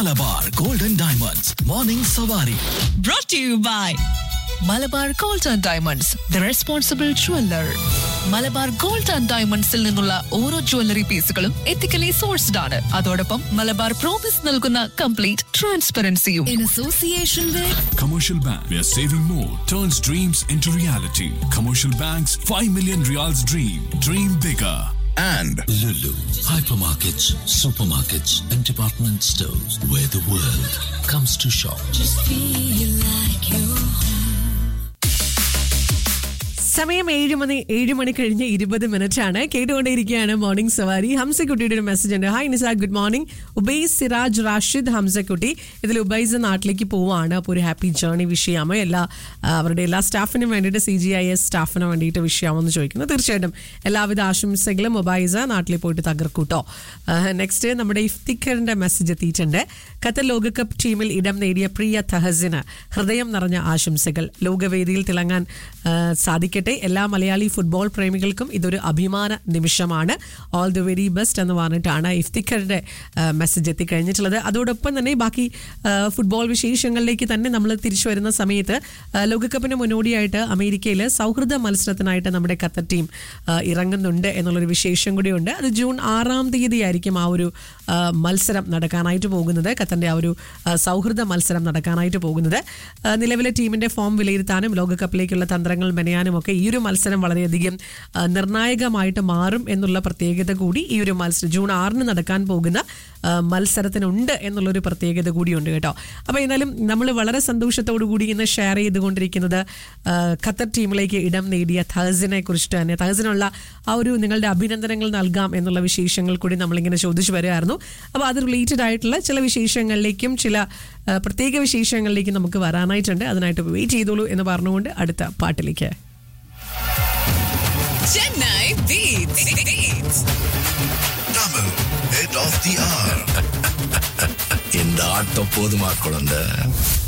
Malabar golden diamonds morning സവാരി brought to you by Malabar gold and diamonds the responsible jeweller Malabar gold and ഡയമണ്ട്സിൽ നിന്നുള്ള ഓരോ jewellery പീസുകളും ethically sourced ആണ് അതോടൊപ്പം മലബാർ പ്രോമിസ് നൽകുന്ന കംപ്ലീറ്റ് ട്രാൻസ്പെറൻസിയും in association with Commercial Bank, where saving more turns dreams into reality. Commercial Bank's 5 million reals dream. Dream bigger. and Lulu, hypermarkets, supermarkets, and department stores where the world comes to shop. സമയം ഏഴ് മണി ഏഴ് മണി കഴിഞ്ഞ് ഇരുപത് minute ആണ് കേട്ടുകൊണ്ടേയിരിക്കുകയാണ് morning സവാരി ഹംസക്കുട്ടിയുടെ ഒരു message ഉണ്ട് hi Nisa good morning Ubais Siraj Rashid Hamsakutty ഇതിൽ ഉബൈസ് നാട്ടിലേക്ക് പോവാണ് അപ്പോൾ ഒരു ഹാപ്പി ജേർണി വിഷയമാമോ എല്ലാ ആ, അവരുടെ എല്ലാ സ്റ്റാഫിനും വേണ്ടിയിട്ട് സി ജി ഐ എസ് സ്റ്റാഫിന് വേണ്ടിയിട്ട് വിഷയമാണെന്ന് ചോദിക്കുന്നു തീർച്ചയായിട്ടും എല്ലാവിധ ആശംസകളും ഉബൈസ് നാട്ടിൽ പോയിട്ട് തകർക്കൂട്ടോ നെക്സ്റ്റ് നമ്മുടെ ഇഫ്തിഖറിന്റെ മെസ്സേജ് എത്തിയിട്ടുണ്ട് ഖത്തർ ലോകകപ്പ് ടീമിൽ ഇടം നേടിയ പ്രിയ തഹസിന് ഹൃദയം നിറഞ്ഞ ആശംസകൾ ലോകവേദിയിൽ തിളങ്ങാൻ ആ, സാധിക്കട്ടെ എല്ലാ മലയാളി ഫുട്ബോൾ പ്രേമികൾക്കും ഇതൊരു അഭിമാന നിമിഷമാണ് ഓൾ ദി വെരി ബെസ്റ്റ് എന്ന് പറഞ്ഞിട്ടാണ് ഇഫ്തിഖറിന്റെ മെസ്സേജ് എത്തിക്കഴിഞ്ഞിട്ടുള്ളത് അതോടൊപ്പം തന്നെ ബാക്കി ആ, ഫുട്ബോൾ വിശേഷങ്ങളിലേക്ക് തന്നെ നമ്മൾ തിരിച്ചു വരുന്ന സമയത്ത് ആ, ലോകകപ്പിന് മുന്നോടിയായിട്ട് അമേരിക്കയിൽ സൗഹൃദ മത്സരത്തിനായിട്ട് നമ്മുടെ ഖത്തർ ടീം ആ, ഇറങ്ങുന്നുണ്ട് എന്നുള്ളൊരു വിശേഷം കൂടിയുണ്ട് അത് ജൂൺ ആറാം തീയതി ആയിരിക്കും ആ ഒരു ആ, മത്സരം നടക്കാനായിട്ട് പോകുന്നത് ഖത്തറിന്റെ ആ ഒരു ആ, സൗഹൃദ മത്സരം നടക്കാനായിട്ട് പോകുന്നത് ആ, നിലവിലെ ടീമിന്റെ ഫോം വിലയിരുത്താനും ലോകകപ്പിലേക്കുള്ള തന്ത്രങ്ങൾ മെനയാനും ഒക്കെ ഈ ഒരു മത്സരം വളരെയധികം ആ, നിർണായകമായിട്ട് മാറും എന്നുള്ള പ്രത്യേകത കൂടി ഈ ഒരു മത്സരം ജൂൺ ആറിന് നടക്കാൻ പോകുന്ന ആ, മത്സരത്തിനുണ്ട് എന്നുള്ളൊരു പ്രത്യേകത കൂടിയുണ്ട് കേട്ടോ അപ്പോൾ എന്നാലും നമ്മൾ വളരെ സന്തോഷത്തോടു കൂടി ഇന്ന് ഷെയർ ചെയ്തുകൊണ്ടിരിക്കുന്നത് ആ, ഖത്തർ ടീമിലേക്ക് ഇടം നേടിയ തഹസിനെ കുറിച്ചിട്ട് തന്നെ തഹസിനുള്ള ആ ഒരു നിങ്ങളുടെ അഭിനന്ദനങ്ങൾ നൽകാം എന്നുള്ള വിശേഷങ്ങൾ കൂടി നമ്മളിങ്ങനെ ചോദിച്ചു വരികയായിരുന്നു അപ്പോൾ അത് റിലേറ്റഡ് ആയിട്ടുള്ള ചില വിശേഷങ്ങളിലേക്കും ചില ആ, പ്രത്യേക വിശേഷങ്ങളിലേക്കും നമുക്ക് വരാനായിട്ടുണ്ട് അതിനായിട്ട് വെയിറ്റ് ചെയ്തോളൂ എന്ന് പറഞ്ഞുകൊണ്ട് അടുത്ത പാട്ടിലേക്ക് Chennai double head of the hour இந்த ஆட்டம் போதுமா குழந்தை